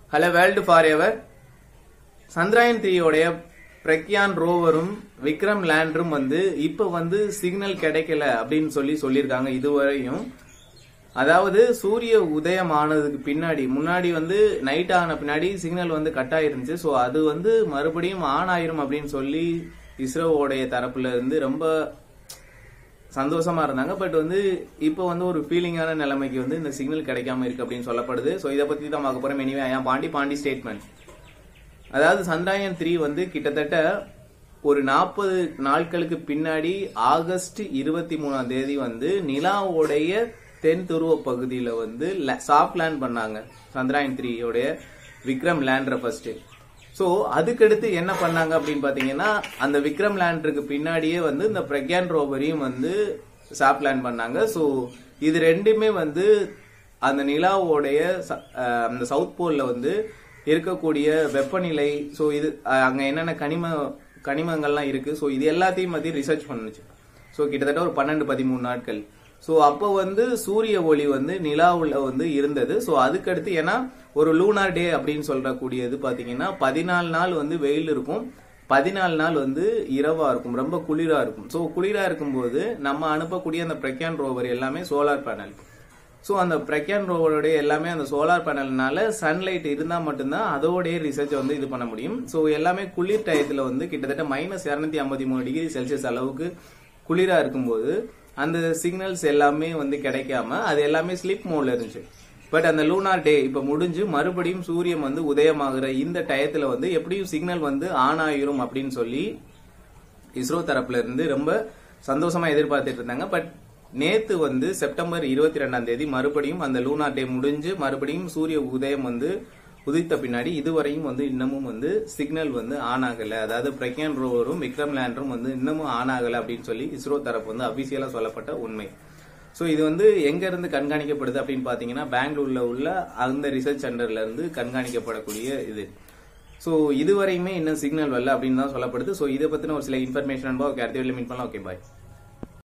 hello world forever Chandrayaan த்ரீயோடைய பிரக்யான் ரோவரும் விக்ரம் லேண்டரும் வந்து இப்ப வந்து சிக்னல் கிடைக்கல அப்படின்னு சொல்லி சொல்லியிருக்காங்க இதுவரையும் அதாவது சூரிய உதயம் ஆனதுக்கு பின்னாடி முன்னாடி வந்து நைட் ஆன பின்னாடி சிக்னல் வந்து கட் ஆயிருந்துச்சு ஸோ அது வந்து மறுபடியும் ஆன் ஆயிரும் அப்படின்னு சொல்லி இஸ்ரோவோடைய தரப்புல இருந்து ரொம்ப சந்தோஷமா இருந்தாங்க பட் வந்து இப்போ வந்து ஒரு ஃபீலிங்கான நிலைமைக்கு வந்து இந்த சிக்னல் கிடைக்காம இருக்கு அப்படின்னு சொல்லப்படுது ஸோ இதை பத்தி தான் பார்க்க போறோம் எனிவே ஐயா பாண்டி பாண்டி ஸ்டேட்மெண்ட் அதாவது சந்திராயன் த்ரீ வந்து கிட்டத்தட்ட ஒரு நாற்பது நாட்களுக்கு பின்னாடி ஆகஸ்ட் இருபத்தி மூணாம் தேதி வந்து நிலாவுடைய தென் துருவ பகுதியில வந்து சாஃப்ட் லேண்ட் பண்ணாங்க சந்திராயன் த்ரீயோடைய விக்ரம் லேண்டரை ஃபர்ஸ்ட் ஸோ அதுக்கடுத்து என்ன பண்ணாங்க அப்படின்னு பாத்தீங்கன்னா அந்த விக்ரம் லேண்டருக்கு பின்னாடியே வந்து இந்த பிரக்யான் ரோவரையும் வந்து சாஃப்ட் லேண்ட் பண்ணாங்க ஸோ இது ரெண்டுமே வந்து அந்த நிலாவோடைய ச- அஹ் அந்த சவுத் போல்ல வந்து இருக்கக்கூடிய வெப்பநிலை ஸோ இது அஹ் அங்க என்னென்ன கனிம கனிமங்கள்லாம் இருக்கு ஸோ இது எல்லாத்தையும் பத்தி ரிசர்ச் பண்ணுச்சு ஸோ கிட்டத்தட்ட ஒரு பன்னெண்டு பதிமூணு நாட்கள் ஸோ அப்போ வந்து சூரிய ஒளி வந்து நிலாவுல வந்து இருந்தது ஸோ அதுக்கடுத்து ஏன்னா ஒரு லூனார் டே அப்படின்னு சொல்றக்கூடியது பாத்தீங்கன்னா பதினாலு நாள் வந்து வெயில் இருக்கும் பதினாலு நாள் வந்து இரவா இருக்கும் ரொம்ப குளிரா இருக்கும் ஸோ குளிரா இருக்கும்போது நம்ம அனுப்பக்கூடிய அந்த பிரக்யான் ரோவர் எல்லாமே சோலார் பேனல் ஸோ அந்த பிரக்யான் ரோவருடைய எல்லாமே அந்த சோலார் பேனல்னால சன்லைட் இருந்தால் மட்டும்தான் அதோடைய ரிசர்ச் வந்து இது பண்ண முடியும் ஸோ எல்லாமே குளிர் டயத்தில் வந்து கிட்டத்தட்ட மைனஸ் இரநூத்தி ஐம்பத்தி மூணு டிகிரி செல்சியஸ் அளவுக்கு குளிரா இருக்கும்போது அந்த சிக்னல்ஸ் எல்லாமே வந்து கிடைக்காம அது எல்லாமே ஸ்லிப் மோட்ல இருந்துச்சு பட் அந்த லூனார் டே இப்ப முடிஞ்சு மறுபடியும் சூரியன் வந்து உதயமாகிற இந்த டயத்துல வந்து எப்படியும் சிக்னல் வந்து ஆன் ஆயிரும் அப்படின்னு சொல்லி இஸ்ரோ தரப்புல இருந்து ரொம்ப சந்தோஷமா எதிர்பார்த்துட்டு இருந்தாங்க பட் நேத்து வந்து செப்டம்பர் இருபத்தி ரெண்டாம் தேதி மறுபடியும் அந்த லூனார் டே முடிஞ்சு மறுபடியும் சூரிய உதயம் வந்து உதித்த பின்னாடி இதுவரையும் வந்து இன்னமும் வந்து சிக்னல் வந்து ஆன் ஆகல அதாவது பிரக்யான் ரோவரும் விக்ரம் லேண்டரும் வந்து இன்னமும் ஆன் ஆகல அப்படின்னு சொல்லி இஸ்ரோ தரப்பு வந்து அபிஷியலா சொல்லப்பட்ட உண்மை ஸோ இது வந்து எங்க இருந்து கண்காணிக்கப்படுது அப்படின்னு பாத்தீங்கன்னா பெங்களூர்ல உள்ள அந்த ரிசர்ச் சென்டர்ல இருந்து கண்காணிக்கப்படக்கூடிய இது ஸோ இதுவரையுமே இன்னும் சிக்னல் வரல அப்படின்னு தான் சொல்லப்படுது ஸோ இதை பத்தின ஒரு சில இன்ஃபர்மேஷன் அடுத்த வீடியோ மீட் பண்ணலாம் ஓகே பாய்